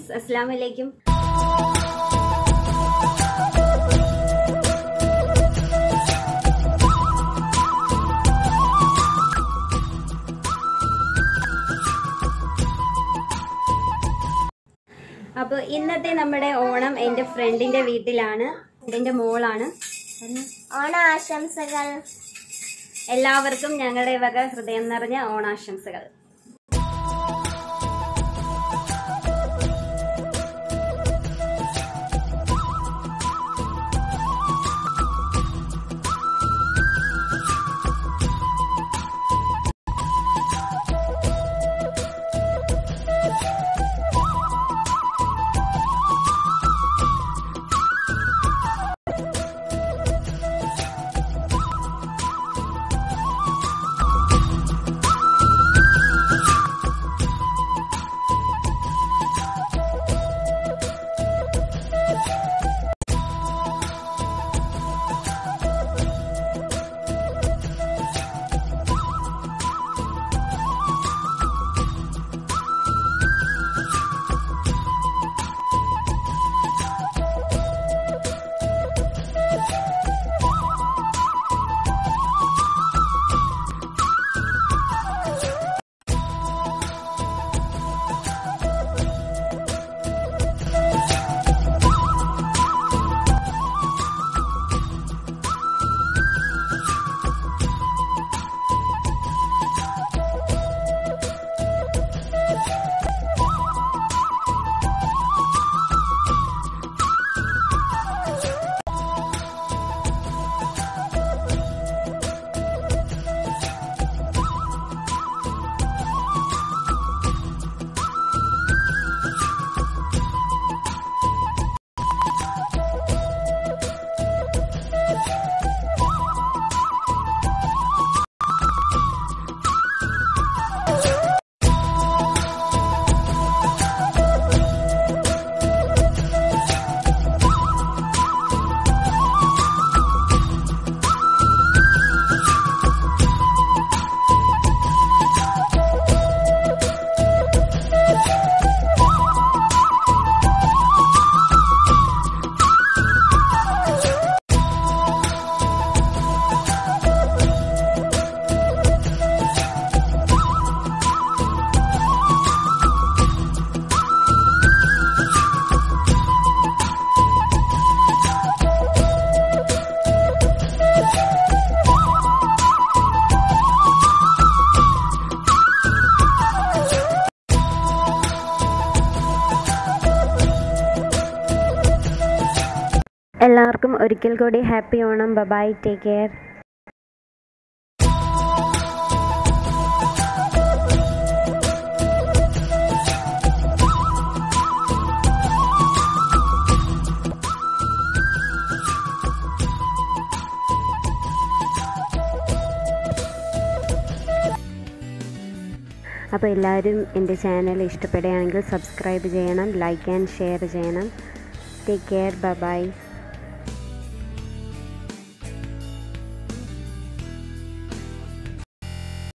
friends അസ്സാം വലൈക്കും അപ്പോൾ ഇന്നത്തെ നമ്മുടെ ഓണം എൻ്റെ ഫ്രണ്ടിൻ്റെ വീട്ടിലാണ് എൻ്റെ മോളാണ് ഓണ ആശംസകൾ എല്ലാവർക്കും ഞങ്ങളുടെ വക ഹൃദയം നിറഞ്ഞ ഓണാശംസകൾ എല്ലാവർക്കും ഒരിക്കൽ കൂടി happy Onam bye bye take care അപ്പോൾ എല്ലാവരും എൻ്റെ ചാനൽ ഇഷ്ടപ്പെടുകയാണെങ്കിൽ സബ്സ്ക്രൈബ് ചെയ്യണം ലൈക്ക് ആൻഡ് ഷെയർ ചെയ്യണം ടേക്ക് കെയർ ബൈ